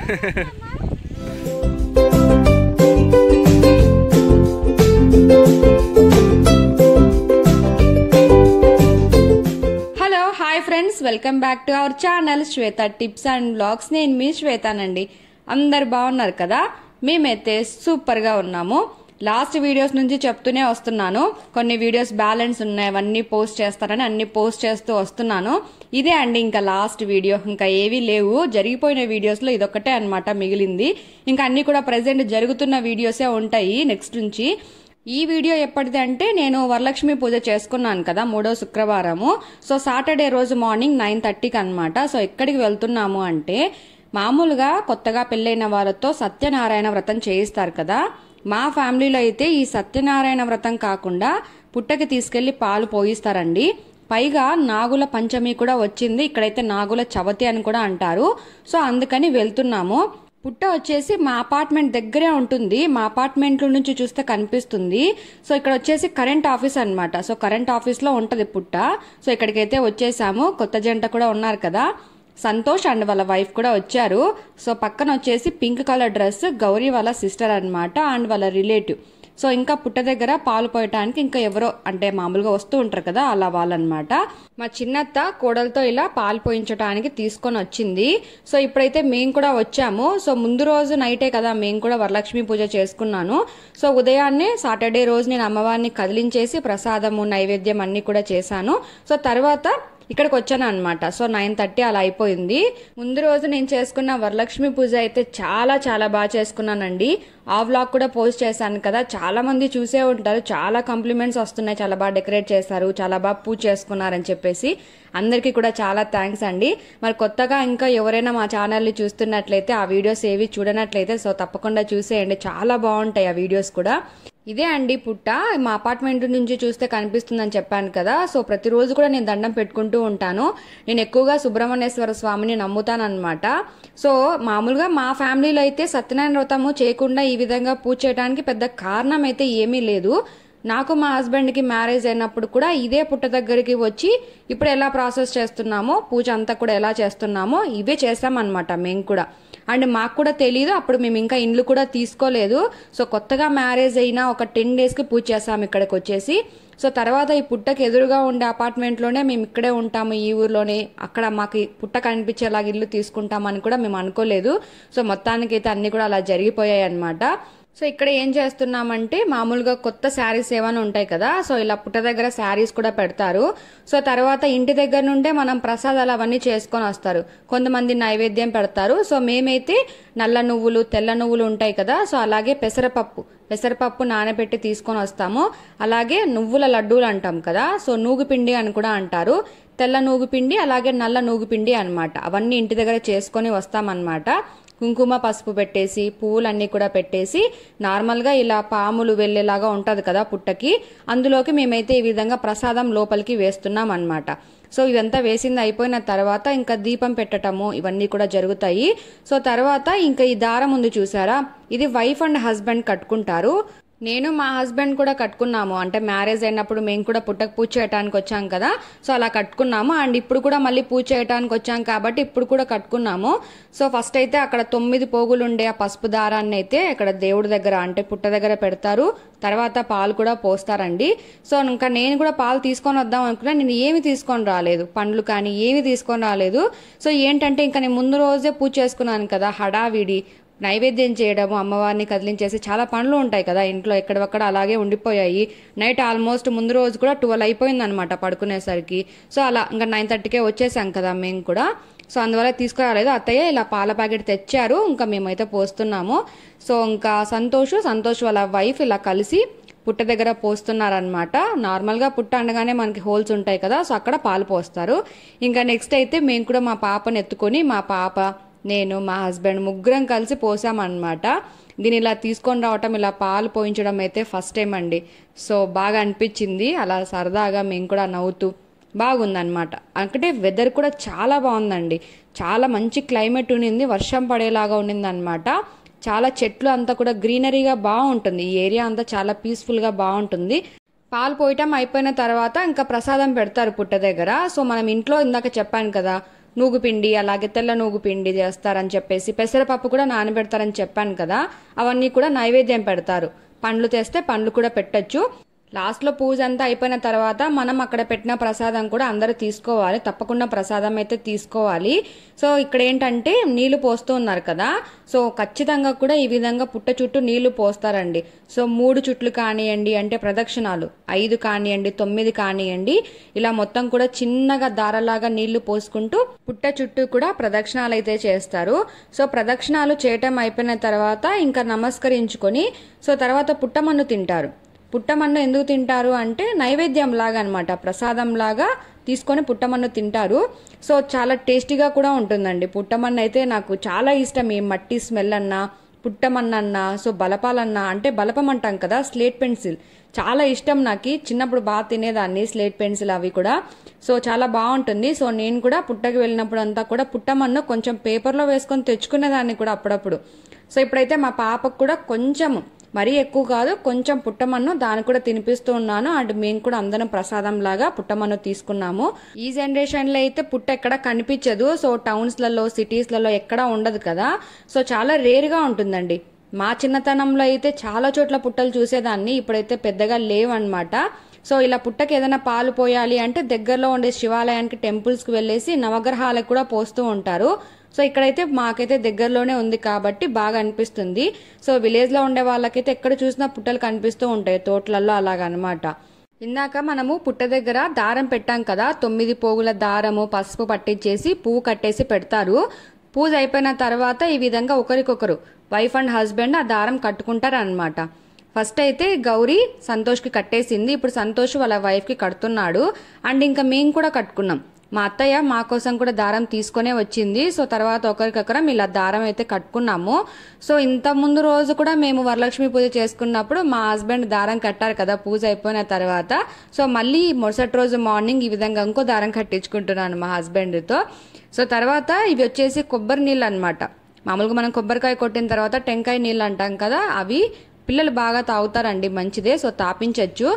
Hello hi friends welcome back to our channel Shweta tips and blogs నేను మీ శ్వేతానండి అందరు బాగున్నారు కదా మేమైతే సూపర్గా ఉన్నాము లాస్ట్ వీడియోస్ నుంచి చెప్తూనే వస్తున్నాను కొన్ని వీడియోస్ బ్యాలెన్స్ ఉన్నాయి అవన్నీ పోస్ట్ చేస్తారని అన్ని పోస్ట్ చేస్తూ వస్తున్నాను ఇదే అండి ఇంకా లాస్ట్ వీడియో ఇంకా ఏవీ లేవు జరిగిపోయిన వీడియోస్లో ఇదొక్కటే అన్నమాట మిగిలింది ఇంకా అన్ని కూడా ప్రజెంట్ జరుగుతున్న వీడియోసే ఉంటాయి నెక్స్ట్ నుంచి ఈ వీడియో ఎప్పటిది అంటే నేను వరలక్ష్మి పూజ చేసుకున్నాను కదా మూడో శుక్రవారము సో సాటర్డే రోజు మార్నింగ్ నైన్ థర్టీకి అనమాట సో ఎక్కడికి వెళ్తున్నాము అంటే మామూలుగా కొత్తగా పెళ్ళైన వాళ్ళతో సత్యనారాయణ వ్రతం చేయిస్తారు కదా మా ఫ్యామిలీలో అయితే ఈ సత్యనారాయణ వ్రతం కాకుండా పుట్టకి తీసుకెళ్లి పాలు పోయిస్తారండి పైగా నాగుల పంచమి కూడా వచ్చింది ఇక్కడైతే నాగుల చవతి అని కూడా అంటారు సో అందుకని వెళ్తున్నాము పుట్ట వచ్చేసి మా అపార్ట్మెంట్ దగ్గరే ఉంటుంది మా అపార్ట్మెంట్ నుంచి చూస్తే కనిపిస్తుంది సో ఇక్కడ వచ్చేసి కరెంట్ ఆఫీస్ అన్నమాట సో కరెంట్ ఆఫీస్ లో ఉంటది పుట్ట సో ఇక్కడికైతే వచ్చేసాము కొత్త జంట కూడా ఉన్నారు కదా సంతోష్ అండ్ వాళ్ళ వైఫ్ కూడా వచ్చారు సో పక్కన వచ్చేసి పింక్ కలర్ డ్రెస్ గౌరీ వాళ్ళ సిస్టర్ అన్నమాట అండ్ వాళ్ళ రిలేటివ్ సో ఇంకా పుట్ట దగ్గర పాలు పోయటానికి ఇంకా ఎవరో అంటే మామూలుగా వస్తూ ఉంటారు కదా అలా వాళ్ళనమాట మా చిన్నత్త కోడలతో ఇలా పాలు పోయించడానికి తీసుకొని వచ్చింది సో ఇప్పుడైతే మేము కూడా వచ్చాము సో ముందు రోజు నైటే కదా మేము కూడా వరలక్ష్మి పూజ చేసుకున్నాను సో ఉదయాన్నే సాటర్డే రోజు నేను అమ్మవారిని కదిలించేసి ప్రసాదము నైవేద్యం అన్ని కూడా చేశాను సో తర్వాత ఇక్కడికి వచ్చాను అనమాట సో నైన్ థర్టీ అలా అయిపోయింది ముందు రోజు నేను చేసుకున్న వరలక్ష్మి పూజ అయితే చాలా చాలా బాగా చేసుకున్నానండి ఆ వ్లాగ్ కూడా పోస్ట్ చేశాను కదా చాలా మంది చూసే ఉంటారు చాలా కాంప్లిమెంట్స్ వస్తున్నాయి చాలా బాగా డెకరేట్ చేశారు చాలా బాగా పూజ చేసుకున్నారని చెప్పేసి అందరికీ కూడా చాలా థ్యాంక్స్ అండి మరి కొత్తగా ఇంకా ఎవరైనా మా ఛానల్ని చూస్తున్నట్లయితే ఆ వీడియోస్ ఏవి చూడనట్లయితే సో తప్పకుండా చూసేయండి చాలా బాగుంటాయి ఆ వీడియోస్ కూడా ఇదే అండి పుట్ట మా అపార్ట్మెంట్ నుంచి చూస్తే కనిపిస్తుందని చెప్పాను కదా సో ప్రతిరోజు కూడా నేను దండం పెట్టుకుంటూ ఉంటాను నేను ఎక్కువగా సుబ్రహ్మణ్యేశ్వర స్వామిని నమ్ముతానన్నమాట సో మామూలుగా మా ఫ్యామిలీలో అయితే సత్యనారాయణ వ్రతము చేయకుండా ఈ విధంగా పూజ చేయడానికి పెద్ద కారణం అయితే ఏమీ లేదు నాకు మా హస్బెండ్కి మ్యారేజ్ అయినప్పుడు కూడా ఇదే పుట్ట దగ్గరికి వచ్చి ఇప్పుడు ఎలా ప్రాసెస్ చేస్తున్నామో పూజ అంతా కూడా ఎలా చేస్తున్నామో ఇవే చేస్తామన్నమాట మేము కూడా అండ్ మాకు కూడా తెలియదు అప్పుడు మేము ఇంకా ఇండ్లు కూడా తీసుకోలేదు సో కొత్తగా మ్యారేజ్ అయినా ఒక టెన్ డేస్కి పూజ చేసాము ఇక్కడికి వచ్చేసి సో తర్వాత ఈ పుట్టకి ఎదురుగా ఉండే అపార్ట్మెంట్లోనే మేము ఇక్కడే ఉంటాము ఈ ఊర్లోనే అక్కడ మాకు ఈ పుట్ట కనిపించేలాగా ఇల్లు తీసుకుంటామని కూడా మేము అనుకోలేదు సో మొత్తానికైతే అన్ని కూడా అలా జరిగిపోయాయి అనమాట సో ఇక్కడ ఏం చేస్తున్నామంటే మామూలుగా కొత్త శారీస్ ఏమైనా ఉంటాయి కదా సో ఇలా పుట్ట దగ్గర శారీస్ కూడా పెడతారు సో తర్వాత ఇంటి దగ్గర నుండే మనం ప్రసాదాలు అవన్నీ చేసుకొని వస్తారు కొంతమంది నైవేద్యం పెడతారు సో మేమైతే నల్ల నువ్వులు తెల్ల నువ్వులు ఉంటాయి కదా సో అలాగే పెసరపప్పు పెసరపప్పు నానబెట్టి తీసుకొని వస్తాము అలాగే నువ్వుల లడ్డూలు అంటాం కదా సో నూగుపిండి అని కూడా అంటారు తెల్ల నూగుపిండి అలాగే నల్ల నూగుపిండి అనమాట అవన్నీ ఇంటి దగ్గర చేసుకొని వస్తామన్నమాట కుంకుమ పసుపు పెట్టేసి పువ్వులన్నీ కూడా పెట్టేసి నార్మల్గా ఇలా పాములు వెళ్ళేలాగా ఉంటుంది కదా పుట్టకి అందులోకి మేమైతే ఈ విధంగా ప్రసాదం లోపలికి వేస్తున్నాం అనమాట సో ఇదంతా వేసింది అయిపోయిన తర్వాత ఇంకా దీపం పెట్టటము ఇవన్నీ కూడా జరుగుతాయి సో తర్వాత ఇంకా ఈ దారం ఉంది చూసారా ఇది వైఫ్ అండ్ హస్బెండ్ కట్టుకుంటారు నేను మా హస్బెండ్ కూడా కట్టుకున్నాము అంటే మ్యారేజ్ అయినప్పుడు మేము కూడా పుట్టకు పూజ చేయడానికి వచ్చాం కదా సో అలా కట్టుకున్నాము అండ్ ఇప్పుడు కూడా మళ్ళీ పూజ చేయడానికి వచ్చాం కాబట్టి ఇప్పుడు కూడా కట్టుకున్నాము సో ఫస్ట్ అయితే అక్కడ తొమ్మిది పోగులు ఉండే ఆ పసుపు దారాన్ని అయితే ఇక్కడ దేవుడి దగ్గర అంటే పుట్ట దగ్గర పెడతారు తర్వాత పాలు కూడా పోస్తారండి సో ఇంకా నేను కూడా పాలు తీసుకొని వద్దాం అనుకున్నా నేను ఏమి తీసుకొని రాలేదు పండ్లు కానీ ఏమి తీసుకొని రాలేదు సో ఏంటంటే ఇంకా నేను ముందు రోజే పూజ చేసుకున్నాను కదా హడావిడి నైవేద్యం చేయడము అమ్మవారిని కదిలించేసి చాలా పనులు ఉంటాయి కదా ఇంట్లో ఎక్కడొక్కడ అలాగే ఉండిపోయాయి నైట్ ఆల్మోస్ట్ ముందు రోజు కూడా ట్వెల్వ్ అయిపోయింది అనమాట పడుకునేసరికి సో అలా ఇంకా నైన్ థర్టీకే వచ్చేసాం కదా మేము కూడా సో అందువల్ల తీసుకురాలేదు అత్తయ్య ఇలా పాల ప్యాకెట్ తెచ్చారు ఇంకా మేమైతే పోస్తున్నాము సో ఇంకా సంతోష్ సంతోష్ వాళ్ళ వైఫ్ ఇలా కలిసి పుట్ట దగ్గర పోస్తున్నారనమాట నార్మల్గా పుట్ట అనగానే మనకి హోల్స్ ఉంటాయి కదా సో అక్కడ పాలు పోస్తారు ఇంకా నెక్స్ట్ అయితే మేము కూడా మా పాపను ఎత్తుకొని మా పాప నేను మా హస్బెండ్ ముగ్గురం కలిసి పోసామన్నమాట దీని ఇలా తీసుకొని రావటం ఇలా పాలు పోయించడం అయితే ఫస్ట్ టైం అండి సో బాగా అనిపించింది అలా సరదాగా మేము కూడా నవ్వుతూ బాగుందన్నమాట అంటే వెదర్ కూడా చాలా బాగుందండి చాలా మంచి క్లైమేట్ ఉండింది వర్షం పడేలాగా ఉండింది అనమాట చాలా చెట్లు అంతా కూడా గ్రీనరీగా బాగుంటుంది ఈ ఏరియా అంతా చాలా పీస్ఫుల్గా బాగుంటుంది పాలు పోయటం అయిపోయిన తర్వాత ఇంకా ప్రసాదం పెడతారు పుట్ట దగ్గర సో మనం ఇంట్లో ఇందాక చెప్పాను కదా నూగు పిండి అలాగే తెల్ల నూగు పిండి చేస్తారని చెప్పేసి పెసరపప్పు కూడా నానబెడతారని చెప్పాను కదా అవన్నీ కూడా నైవేద్యం పెడతారు పండ్లు తెస్తే పండ్లు కూడా పెట్టొచ్చు లాస్ట్ లో పూజ అంతా అయిపోయిన తర్వాత మనం అక్కడ పెట్టిన ప్రసాదం కూడా అందరూ తీసుకోవాలి తప్పకుండా ప్రసాదం అయితే తీసుకోవాలి సో ఇక్కడ ఏంటంటే నీళ్లు పోస్తూ ఉన్నారు కదా సో ఖచ్చితంగా కూడా ఈ విధంగా పుట్ట చుట్టూ నీళ్లు పోస్తారండి సో మూడు చుట్లు కానివ్వండి అంటే ప్రదక్షిణాలు ఐదు కానివ్వండి తొమ్మిది కానివ్వండి ఇలా మొత్తం కూడా చిన్నగా దారలాగా నీళ్లు పోసుకుంటూ పుట్ట చుట్టూ కూడా ప్రదక్షిణాలు అయితే చేస్తారు సో ప్రదక్షిణాలు చేయటం అయిపోయిన తర్వాత ఇంకా నమస్కరించుకొని సో తర్వాత పుట్టమన్ను తింటారు పుట్టమన్ను ఎందుకు తింటారు అంటే నైవేద్యం లాగా అనమాట ప్రసాదం లాగా తీసుకొని పుట్టమన్ను తింటారు సో చాలా టేస్టీగా కూడా ఉంటుందండి పుట్టమన్ను అయితే నాకు చాలా ఇష్టం ఈ మట్టి స్మెల్ అన్నా పుట్టమన్నన్నా సో బలపాలన్నా అంటే బలపం అంటాం కదా స్లేట్ పెన్సిల్ చాలా ఇష్టం నాకు చిన్నప్పుడు బాగా తినేదాన్ని స్లేట్ పెన్సిల్ అవి కూడా సో చాలా బాగుంటుంది సో నేను కూడా పుట్టకి వెళ్ళినప్పుడు అంతా కూడా పుట్టమన్ను కొంచెం పేపర్లో వేసుకొని తెచ్చుకునేదాన్ని కూడా అప్పుడప్పుడు సో ఇప్పుడైతే మా పాపకు కూడా కొంచెం మరీ ఎక్కువ కాదు కొంచెం పుట్టమన్ను దాన్ని కూడా తినిపిస్తూ ఉన్నాను అండ్ మేము కూడా అందరం ప్రసాదం లాగా పుట్టమన్ను తీసుకున్నాము ఈ జనరేషన్ లో అయితే పుట్ట ఎక్కడ కనిపించదు సో టౌన్స్ లలో సిటీస్ లలో ఎక్కడా ఉండదు కదా సో చాలా రేర్ గా ఉంటుందండి మా చిన్నతనంలో అయితే చాలా చోట్ల పుట్టలు చూసేదాన్ని ఇప్పుడైతే పెద్దగా లేవన్నమాట సో ఇలా పుట్టకి ఏదైనా పాలు పోయాలి అంటే దగ్గరలో ఉండే శివాలయానికి టెంపుల్స్ కి వెళ్ళేసి నవగ్రహాలకు కూడా పోస్తూ ఉంటారు సో ఇక్కడైతే మాకైతే దగ్గరలోనే ఉంది కాబట్టి బాగా అనిపిస్తుంది సో విలేజ్ లో ఉండే వాళ్ళకైతే ఎక్కడ చూసినా పుట్టలు కనిపిస్తూ ఉంటాయి తోటలలో అలాగనమాట ఇందాక మనము పుట్ట దగ్గర దారం పెట్టాం కదా తొమ్మిది పోగుల దారము పసుపు పట్టించేసి పువ్వు కట్టేసి పెడతారు పూజ అయిపోయిన తర్వాత ఈ విధంగా ఒకరికొకరు వైఫ్ అండ్ హస్బెండ్ ఆ దారం కట్టుకుంటారు అనమాట ఫస్ట్ అయితే గౌరీ సంతోష్కి కట్టేసింది ఇప్పుడు సంతోష్ వాళ్ళ వైఫ్కి కడుతున్నాడు అండ్ ఇంకా మేము కూడా కట్టుకున్నాం మా అత్తయ్య మా కోసం కూడా దారం తీసుకునే వచ్చింది సో తర్వాత ఒకరికొకరం ఇలా దారం అయితే కట్టుకున్నాము సో ఇంత ముందు రోజు కూడా మేము వరలక్ష్మి పూజ చేసుకున్నప్పుడు మా హస్బెండ్ దారం కట్టారు కదా పూజ అయిపోయిన తర్వాత సో మళ్ళీ మరుసటి రోజు మార్నింగ్ ఈ విధంగా ఇంకో దారం కట్టించుకుంటున్నాను మా హస్బెండ్తో సో తర్వాత ఇవి వచ్చేసి కొబ్బరి నీళ్ళు అనమాట మామూలుగా మనం కొబ్బరికాయ కొట్టిన తర్వాత టెంకాయ నీళ్ళు అంటాం కదా అవి పిల్లలు బాగా తాగుతారండి మంచిదే సో తాపించచ్చు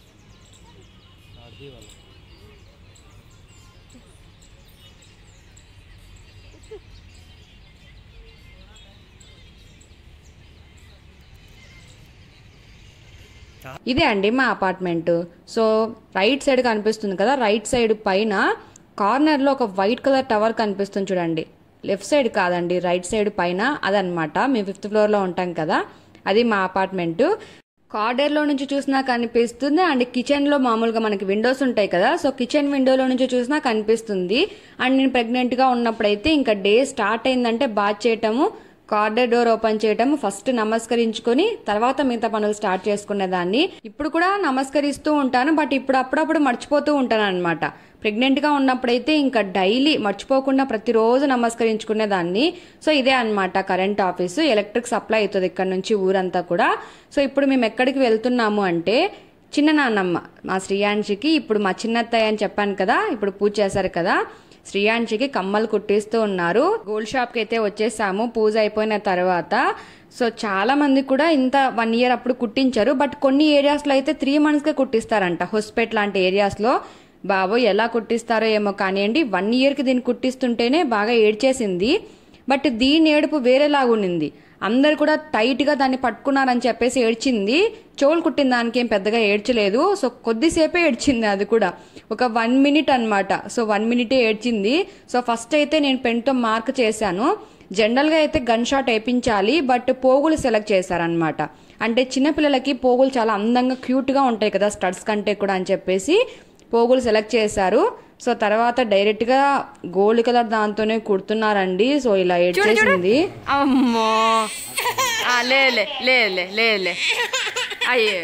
ఇదే అండి మా అపార్ట్మెంట్ సో రైట్ సైడ్ కనిపిస్తుంది కదా రైట్ సైడ్ పైన కార్నర్ లో ఒక వైట్ కలర్ టవర్ కనిపిస్తుంది చూడండి లెఫ్ట్ సైడ్ కాదండి రైట్ సైడ్ పైన అదనమాట మేము ఫిఫ్త్ ఫ్లోర్ లో ఉంటాం కదా అది మా అపార్ట్మెంట్ కార్డర్ లో నుంచి చూసినా కనిపిస్తుంది అండ్ కిచెన్ లో మామూలుగా మనకి విండోస్ ఉంటాయి కదా సో కిచెన్ విండోలో నుంచి చూసినా కనిపిస్తుంది అండ్ నేను ప్రెగ్నెంట్ గా ఉన్నప్పుడైతే ఇంకా డే స్టార్ట్ అయిందంటే బాత్ చేయటము కార్డర్ డోర్ ఓపెన్ చేయటం ఫస్ట్ నమస్కరించుకొని తర్వాత మిగతా పనులు స్టార్ట్ చేసుకునేదాన్ని ఇప్పుడు కూడా నమస్కరిస్తూ ఉంటాను బట్ ఇప్పుడు అప్పుడప్పుడు మర్చిపోతూ ఉంటాను అనమాట ప్రెగ్నెంట్ గా ఉన్నప్పుడైతే ఇంకా డైలీ మర్చిపోకుండా ప్రతిరోజు నమస్కరించుకునేదాన్ని సో ఇదే అనమాట కరెంట్ ఆఫీసు ఎలక్ట్రిక్ సప్లై అవుతుంది ఇక్కడ నుంచి ఊరంతా కూడా సో ఇప్పుడు మేము ఎక్కడికి వెళ్తున్నాము అంటే చిన్న నాన్నమ్మ మా శ్రీయాంశికి ఇప్పుడు మా చిన్నత్తయ్య అని చెప్పాను కదా ఇప్పుడు పూజ చేశారు కదా శ్రీయాంశికి కమ్మలు కుట్టిస్తూ ఉన్నారు గోల్డ్ షాప్ కి అయితే వచ్చేసాము పూజ అయిపోయిన తర్వాత సో చాలా మంది కూడా ఇంత వన్ ఇయర్ అప్పుడు కుట్టించారు బట్ కొన్ని ఏరియాస్ లో అయితే త్రీ మంత్స్ కే కుట్టిస్తారంట హొస్పేట్ లాంటి ఏరియాస్ లో బాబో ఎలా కుట్టిస్తారో ఏమో కానివ్వండి వన్ ఇయర్ కి దీన్ని కుట్టిస్తుంటేనే బాగా ఏడ్చేసింది బట్ దీని ఏడుపు వేరేలాగుండింది అందరు కూడా టైట్ గా దాన్ని పట్టుకున్నారని చెప్పేసి ఏడ్చింది చెవులు కుట్టిన దానికి ఏం పెద్దగా ఏడ్చలేదు సో కొద్దిసేపే ఏడ్చింది అది కూడా ఒక వన్ మినిట్ అన్నమాట సో వన్ మినిటే ఏడ్చింది సో ఫస్ట్ అయితే నేను పెన్తో మార్క్ చేశాను జనరల్ గా అయితే గన్ షాట్ వేయించాలి బట్ పోగులు సెలెక్ట్ చేశారనమాట అంటే చిన్నపిల్లలకి పోగులు చాలా అందంగా క్యూట్ గా ఉంటాయి కదా స్టడ్స్ కంటే కూడా అని చెప్పేసి పోగులు సెలెక్ట్ చేశారు సో తర్వాత డైరెక్ట్ గా గోల్డ్ కలర్ దాంతోనే కుడుతున్నారండి సో ఇలా ఏడ్చేసింది అమ్మో ఆ, లేలే లేలే లేలే అయ్యే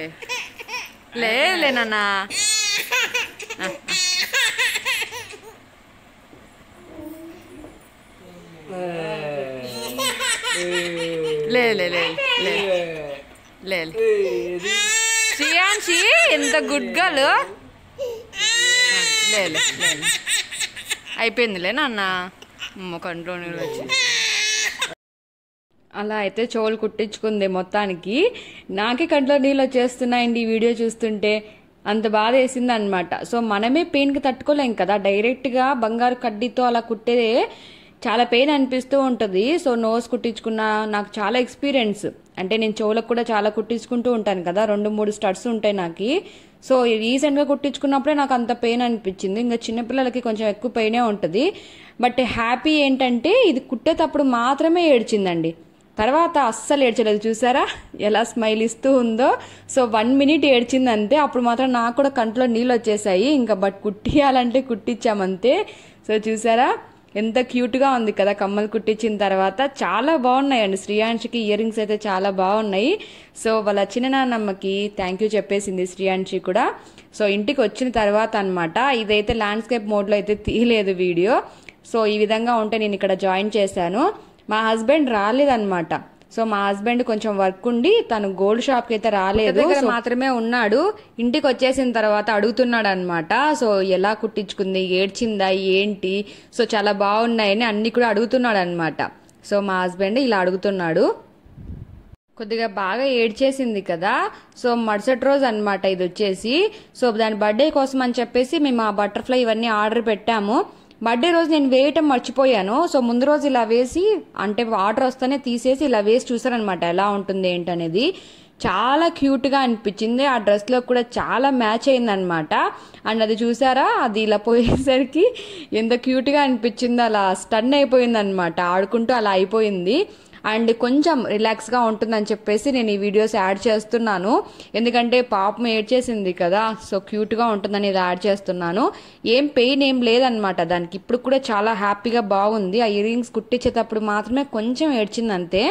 లేలే నాన్న ఆ, ఆ. లేలే లే లే లేలే శ్రీయాంశి ఎంత గుడ్ గర్ల్ లేలే లేలే అయిపోయిందిలే నాన్న అమ్మ కంట్రోల్ నీళ్ళు వచ్చి అలా అయితే చెవులు కుట్టించుకుంది మొత్తానికి నాకే కంట్లో నీళ్ళు వచ్చేస్తున్నాయండి ఈ వీడియో చూస్తుంటే అంత బాధ వేసింది అనమాట సో మనమే పెయిన్కి తట్టుకోలేం కదా డైరెక్ట్గా బంగారు కడ్డీతో అలా కుట్టే చాలా పెయిన్ అనిపిస్తూ ఉంటుంది సో నోస్ కుట్టించుకున్న నాకు చాలా ఎక్స్పీరియన్స్ అంటే నేను చెవులకు కూడా చాలా కుట్టించుకుంటూ ఉంటాను కదా రెండు మూడు స్టడ్స్ ఉంటాయి నాకు సో రీసెంట్గా కుట్టించుకున్నప్పుడే నాకు అంత పెయిన్ అనిపించింది ఇంకా చిన్నపిల్లలకి కొంచెం ఎక్కువ పెయినే ఉంటుంది బట్ హ్యాపీ ఏంటంటే ఇది కుట్టేటప్పుడు మాత్రమే ఏడ్చిందండి తర్వాత అస్సలు ఏడ్చలేదు చూసారా ఎలా స్మైల్ ఇస్తూ ఉందో సో వన్ మినిట్ ఏడ్చింది అంతే అప్పుడు మాత్రం నాకు కూడా కంట్లో నీళ్ళు వచ్చేసాయి ఇంకా బట్ కుట్టియాలంటే కుట్టించామంతే సో చూసారా ఎంత క్యూట్గా ఉంది కదా కమ్మలు కుట్టించిన తర్వాత చాలా బాగున్నాయండి శ్రీయాంశికి ఇయర్ రింగ్స్ అయితే చాలా బాగున్నాయి సో వాళ్ళ చిన్ననాన్నమ్మకి థ్యాంక్ యూ చెప్పేసింది శ్రీయాంశి కూడా సో ఇంటికి వచ్చిన తర్వాత అనమాట ఇదైతే ల్యాండ్స్కేప్ మోడ్లో అయితే తీయలేదు వీడియో సో ఈ విధంగా ఉంటే నేను ఇక్కడ జాయిన్ చేశాను మా హస్బెండ్ రాలేదన్నమాట సో మా హస్బెండ్ కొంచెం వర్క్ ఉండి తను గోల్డ్ షాప్ కి అయితే రాలేదు సో మాత్రమే ఉన్నాడు ఇంటికి వచ్చేసిన తర్వాత అడుగుతున్నాడు అనమాట సో ఎలా కుట్టించుకుంది ఏడ్చిందా ఏంటి సో చాలా బాగున్నాయని అన్ని కూడా అడుగుతున్నాడు అనమాట సో మా హస్బెండ్ ఇలా అడుగుతున్నాడు కొద్దిగా బాగా ఏడ్చేసింది కదా సో మరుసటి రోజు అనమాట ఇది వచ్చేసి సో దాని బర్త్డే కోసం అని చెప్పేసి మేము ఆ బటర్ఫ్లై ఇవన్నీ ఆర్డర్ పెట్టాము బర్త్డే రోజు నేను వేయటం మర్చిపోయాను సో ముందు రోజు ఇలా వేసి అంటే ఆర్డర్ వస్తేనే తీసేసి ఇలా వేసి చూసారనమాట ఎలా ఉంటుంది ఏంటనేది చాలా క్యూట్గా అనిపించింది ఆ డ్రెస్లో కూడా చాలా మ్యాచ్ అయిందనమాట అండ్ అది చూసారా అది ఇలా పోయేసరికి ఎంత క్యూట్గా అనిపించిందో అలా స్టన్ అయిపోయింది అనమాట ఆడుకుంటూ అలా అయిపోయింది అండ్ కొంచెం రిలాక్స్గా ఉంటుందని చెప్పేసి నేను ఈ వీడియోస్ యాడ్ చేస్తున్నాను ఎందుకంటే పాపం ఏడ్చేసింది కదా సో క్యూట్గా ఉంటుందని ఇది యాడ్ చేస్తున్నాను ఏం పెయిన్ ఏం లేదనమాట దానికి ఇప్పుడు కూడా చాలా హ్యాపీగా బాగుంది ఆ ఇయర్ రింగ్స్ కుట్టించేటప్పుడు మాత్రమే కొంచెం ఏడ్చింది అంతే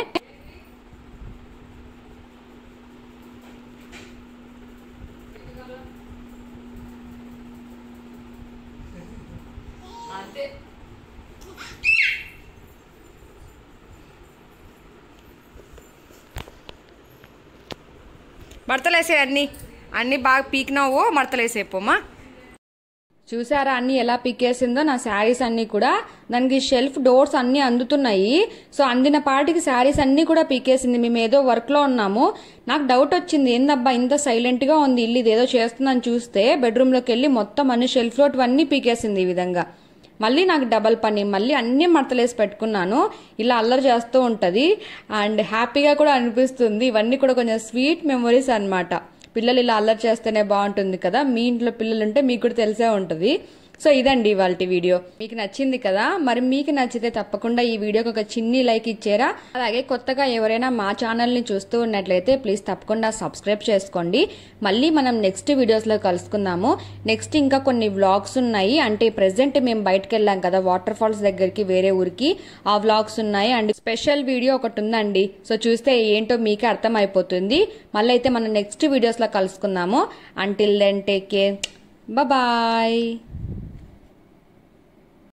మడతలేసే అన్ని అన్ని బాగా పీకినావు మడతలేసేపోమా చూసారా అన్ని ఎలా పిక్కేసిందో నా శారీస్ అన్ని కూడా దానికి షెల్ఫ్ డోర్స్ అన్ని అందుతున్నాయి సో అందిన పాటికి శారీస్ అన్ని కూడా పీకేసింది మేము ఏదో వర్క్ లో ఉన్నాము నాకు డౌట్ వచ్చింది ఏందబ్బా ఇంత సైలెంట్ గా ఉంది ఇల్లు ఇదేదో చేస్తుందని చూస్తే బెడ్రూమ్ లోకి వెళ్ళి మొత్తం అన్ని షెల్ఫ్ లో అన్ని పీకేసింది ఈ విధంగా మళ్ళీ నాకు డబల్ పని మళ్ళీ అన్ని మడతలేసి పెట్టుకున్నాను ఇలా అల్లరి చేస్తూ ఉంటది అండ్ హ్యాపీగా కూడా అనిపిస్తుంది ఇవన్నీ కూడా కొంచెం స్వీట్ మెమొరీస్ అన్నమాట పిల్లలు ఇలా అల్లరి చేస్తేనే బాగుంటుంది కదా మీ ఇంట్లో పిల్లలు ఉంటే మీకు కూడా తెలిసే ఉంటుంది సో ఇదండి ఇవాళ వీడియో మీకు నచ్చింది కదా మరి మీకు నచ్చితే తప్పకుండా ఈ వీడియోకి ఒక చిన్ని లైక్ ఇచ్చారా అలాగే కొత్తగా ఎవరైనా మా ఛానల్ని చూస్తూ ఉన్నట్లయితే ప్లీజ్ తప్పకుండా సబ్స్క్రైబ్ చేసుకోండి మళ్ళీ మనం నెక్స్ట్ వీడియోస్లో కలుసుకుందాము నెక్స్ట్ ఇంకా కొన్ని వ్లాగ్స్ ఉన్నాయి అంటే ప్రెసెంట్ మేము బయటకు వెళ్ళాం కదా వాటర్ ఫాల్స్ దగ్గరికి వేరే ఊరికి ఆ వ్లాగ్స్ ఉన్నాయి అండ్ స్పెషల్ వీడియో ఒకటి ఉందండి సో చూస్తే ఏంటో మీకే అర్థం అయిపోతుంది మళ్ళీ అయితే మనం నెక్స్ట్ వీడియోస్లో కలుసుకుందాము until then take care bye